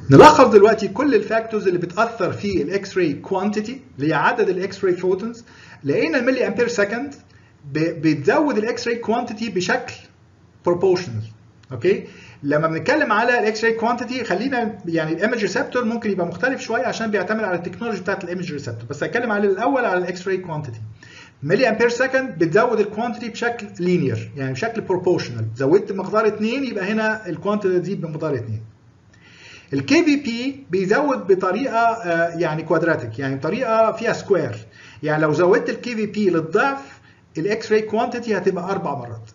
نلخص دلوقتي كل الفاكتورز اللي بتاثر في الاكس راي كوانتيتي اللي هي عدد الاكس راي فوتونز لقينا الملي امبير سكند بتزود الاكس راي كوانتيتي بشكل بروبورشنال اوكي لما بنتكلم على الاكس راي كوانتيتي خلينا يعني الايمج ريسبتور ممكن يبقى مختلف شويه عشان بيعتمد على التكنولوجي بتاعت الايمج ريسبتور بس هتكلم على الاول على الاكس راي كوانتيتي ملي امبير سكند بتزود الكوانتيتي بشكل لينير يعني بشكل بروبورشنال زودت مقدار 2 يبقى هنا الكوانتيتي تزيد بمقدار 2 الكي في بي بيزود بطريقه يعني كوادراتيك يعني بطريقه فيها سكوير يعني لو زودت الكي في بي للضعف الاكس راي كوانتيتي هتبقى اربع مرات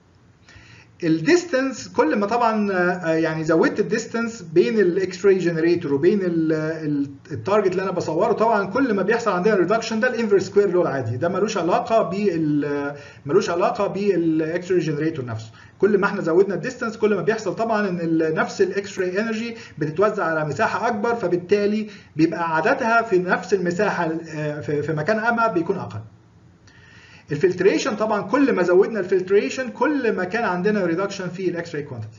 الديستنس كل ما طبعا يعني زودت الديستنس بين الاكس راي جنريتور وبين التارجت اللي انا بصوره طبعا كل ما بيحصل عندنا ريدكشن ده الانفرس سكوير لو العادي ده ملوش علاقه بال ملوش علاقه بالاكس راي جنريتور نفسه كل ما احنا زودنا الديستنس كل ما بيحصل طبعا ان نفس الاكس راي انرجي بتتوزع على مساحه اكبر فبالتالي بيبقى عددها في نفس المساحه في مكان ابعد بيكون اقل الفلتريشن طبعا كل ما زودنا الفلتريشن كل ما كان عندنا ريدكشن في الاكس راي كوانتيتي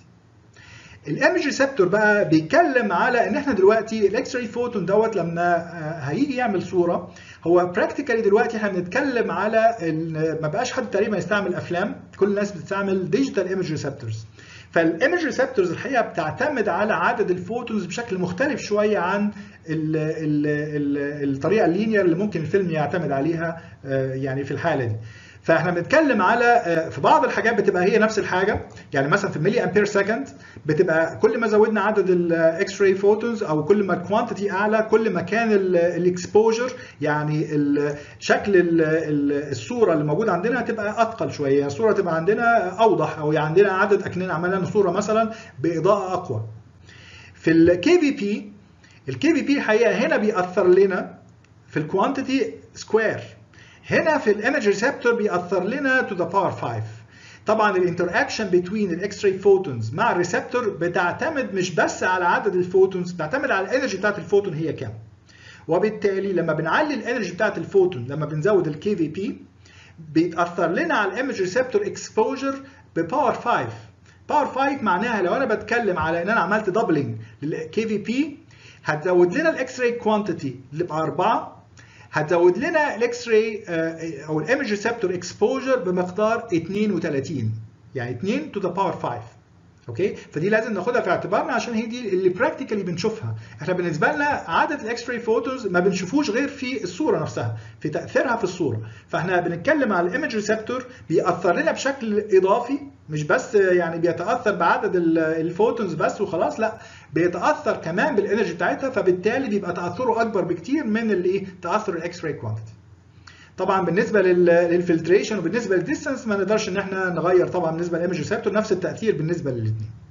الايمج ريسبتور بقى بيتكلم على ان احنا دلوقتي الاكس راي فوتون دوت لما هيجي يعمل صوره هو براكتيكالي دلوقتي احنا بنتكلم على ما بقاش حد تقريبا يستعمل افلام كل الناس بتستعمل ديجيتال ايمج ريسبتورز فالايمج ريسبتورز الحقيقه بتعتمد على عدد الفوتونز بشكل مختلف شويه عن ال ال ال الطريقه اللينير اللي ممكن الفيلم يعتمد عليها يعني في الحاله دي فاحنا بنتكلم على في بعض الحاجات بتبقى هي نفس الحاجه يعني مثلا في الملي امبير سكند بتبقى كل ما زودنا عدد الاكس راي فوتونز او كل ما الكوانتيتي اعلى كل ما كان الاكسبوجر يعني شكل الصوره اللي موجوده عندنا هتبقى اثقل شويه الصوره تبقى عندنا اوضح او عندنا عدد اكننا عملنا صوره مثلا باضاءه اقوى في الكي في بي الكي في بي الحقيقه هنا بيأثر لنا في الكوانتيتي سكوير هنا في الايمج ريسبتور بيأثر لنا تو ذا باور 5 طبعا الانتراكشن بين الاكس راي فوتونز مع الريسبتور بتعتمد مش بس على عدد الفوتونز بتعتمد على الانرجي بتاعت الفوتون هي كام وبالتالي لما بنعلي الانرجي بتاعت الفوتون لما بنزود الكي في بي بيتاثر لنا على الايمج ريسبتور اكسبوجر بباور 5 باور 5 معناها لو انا بتكلم على ان انا عملت دبلنج للكي في بي هتزود لنا الاكس راي كوانتيتي اللي ب 4 هتزود لنا الاكس راي او الايمج ريسبتور اكسبوجر بمقدار 32 يعني 2 تو ذا باور 5 اوكي فدي لازم ناخدها في اعتبارنا عشان هي دي اللي براكتيكالي بنشوفها احنا بالنسبه لنا عدد الاكس راي فوتونز ما بنشوفوش غير في الصوره نفسها في تاثيرها في الصوره فاحنا بنتكلم على الايمج ريسبتور بيأثر لنا بشكل اضافي مش بس يعني بيتاثر بعدد الفوتونز بس وخلاص لا بيتاثر كمان بالانرجي بتاعتها فبالتالي بيبقى تاثره اكبر بكتير من الايه تاثر الاكس راي كوانتيتي طبعا بالنسبه للفلتريشن وبالنسبه للديستانس ما نقدرش ان احنا نغير طبعا بالنسبه للايمج ريسبتور نفس التاثير بالنسبه للاثنين